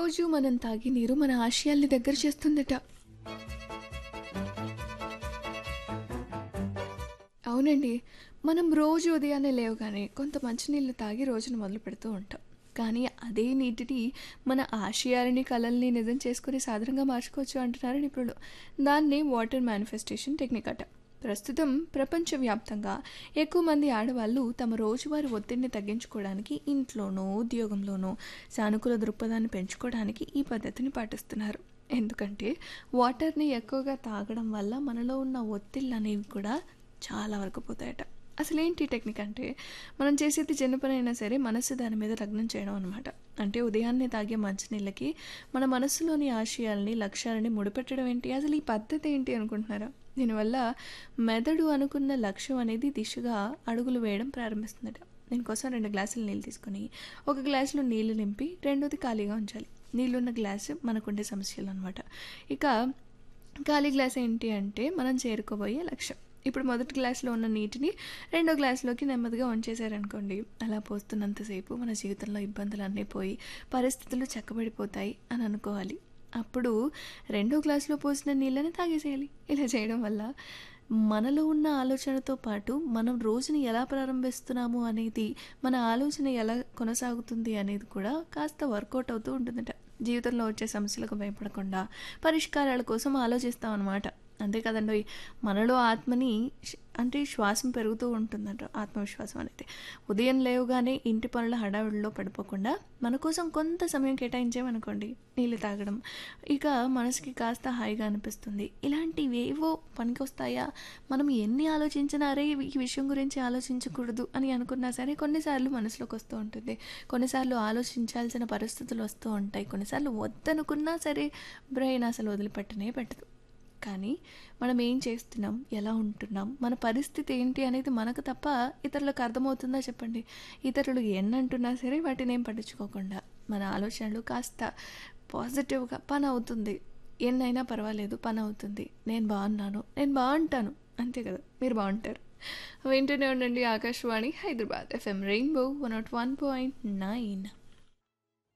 రోజు మనం తాగే నీరు మన ఆశయాల్ని దగ్గర చేస్తుందట అవునండి మనం రోజు ఉదయాన్నే లేవగానే కొంత మంచినీళ్ళు తాగి రోజును మొదలు పెడుతూ ఉంటాం కానీ అదే నీటిని మన ఆశయాలని కళల్ని నిజం చేసుకుని సాధారణంగా మార్చుకోవచ్చు అంటున్నారు నిపుణులు దాన్ని వాటర్ మేనిఫెస్టేషన్ టెక్నిక్ అట ప్రస్తుతం ప్రపంచవ్యాప్తంగా ఎక్కువ మంది ఆడవాళ్ళు తమ రోజువారీ ఒత్తిడిని తగ్గించుకోవడానికి ఇంట్లోనో ఉద్యోగంలోనో సానుకూల దృక్పథాన్ని పెంచుకోవడానికి ఈ పద్ధతిని పాటిస్తున్నారు ఎందుకంటే వాటర్ని ఎక్కువగా తాగడం వల్ల మనలో ఉన్న ఒత్తిళ్ళు అనేవి కూడా చాలా వరకు పోతాయట అసలు ఏంటి టెక్నిక్ అంటే మనం చేసేది చిన్న పని అయినా సరే మనస్సు దాని మీద లగ్నం చేయడం అనమాట అంటే ఉదయాన్నే తాగే మంచినీళ్ళకి మన మనస్సులోని ఆశయాల్ని లక్ష్యాలని ముడిపెట్టడం ఏంటి అసలు ఈ పద్ధతి ఏంటి అనుకుంటున్నారా దీనివల్ల మెదడు అనుకున్న లక్ష్యం అనేది దిశగా అడుగులు వేయడం ప్రారంభిస్తుందట దీనికోసం రెండు గ్లాసులు నీళ్ళు తీసుకొని ఒక గ్లాసులో నీళ్లు నింపి రెండోది ఖాళీగా ఉంచాలి నీళ్ళున్న గ్లాసు మనకుండే సమస్యలు అనమాట ఇక ఖాళీ గ్లాస్ ఏంటి అంటే మనం చేరుకోబోయే లక్ష్యం ఇప్పుడు మొదటి గ్లాసులో ఉన్న నీటిని రెండో గ్లాసులోకి నెమ్మదిగా వంచేశారనుకోండి అలా పోస్తున్నంతసేపు మన జీవితంలో ఇబ్బందులు అన్నీ పోయి పరిస్థితులు చక్కబడిపోతాయి అని అనుకోవాలి అప్పుడు రెండో గ్లాసులో పోసిన నీళ్ళని తాగేసేయాలి ఇలా చేయడం వల్ల మనలో ఉన్న ఆలోచనతో పాటు మనం రోజుని ఎలా ప్రారంభిస్తున్నాము అనేది మన ఆలోచన ఎలా కొనసాగుతుంది అనేది కూడా కాస్త వర్కౌట్ అవుతూ ఉంటుందట జీవితంలో వచ్చే సమస్యలకు భయపడకుండా పరిష్కారాల కోసం ఆలోచిస్తాం అనమాట అంతే కదండి మనలో ఆత్మని అంటే శ్వాసం పెరుగుతూ ఉంటుందంట ఆత్మవిశ్వాసం అనేది ఉదయం లేవుగానే ఇంటి పనుల హడావిడిలో పడిపోకుండా మన కోసం కొంత సమయం కేటాయించామనుకోండి నీళ్ళు తాగడం ఇక మనసుకి కాస్త హాయిగా అనిపిస్తుంది ఇలాంటివేవో పనికొస్తాయా మనం ఎన్ని ఆలోచించినా అరే ఈ విషయం గురించి ఆలోచించకూడదు అని అనుకున్నా సరే కొన్నిసార్లు మనసులోకి వస్తూ ఉంటుంది కొన్నిసార్లు ఆలోచించాల్సిన పరిస్థితులు వస్తూ ఉంటాయి కొన్నిసార్లు వద్దనుకున్నా సరే బ్రెయిన్ అసలు వదిలిపెట్టనే పెట్టదు కానీ మనం ఏం చేస్తున్నాం ఎలా ఉంటున్నాం మన పరిస్థితి ఏంటి అనేది మనకు తప్ప ఇతరులకు అర్థమవుతుందా చెప్పండి ఇతరులు ఎన్నంటున్నా సరే వాటిని ఏం పట్టించుకోకుండా మన ఆలోచనలు కాస్త పాజిటివ్గా పని అవుతుంది ఎన్నైనా పర్వాలేదు పని అవుతుంది నేను బాగున్నాను నేను బాగుంటాను అంతే కదా మీరు బాగుంటారు వింటూనే ఉండండి Akashvani Hyderabad FM rainbow one nought one point nine